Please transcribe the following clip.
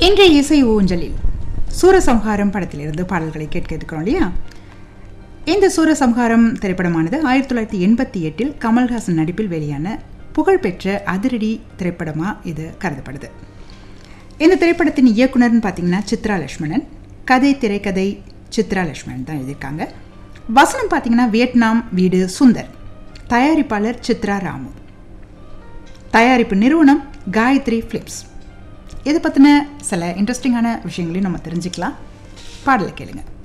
இன்றைய இசை ஊஞ்சலில் சூரசம்ஹாரம் படத்திலிருந்து பாடல்களை கேட்க இருக்கிறோம் இல்லையா இந்த சூரசம்ஹாரம் திரைப்படமானது ஆயிரத்தி தொள்ளாயிரத்தி எண்பத்தி எட்டில் கமல்ஹாசன் நடிப்பில் வெளியான புகழ்பெற்ற அதிரடி திரைப்படமாக இது கருதப்படுது இந்த திரைப்படத்தின் இயக்குனர்னு பார்த்தீங்கன்னா சித்ரா லட்சுமணன் கதை திரைக்கதை சித்ரா லட்சுமணன் தான் எழுதியிருக்காங்க வசனம் பார்த்தீங்கன்னா வியட்நாம் வீடு சுந்தர் தயாரிப்பாளர் சித்ரா ராமு தயாரிப்பு நிறுவனம் காயத்ரி ஃபிலிப்ஸ் இதை பற்றின சில இன்ட்ரெஸ்டிங்கான விஷயங்களையும் நம்ம தெரிஞ்சுக்கலாம் பாடலை கேளுங்க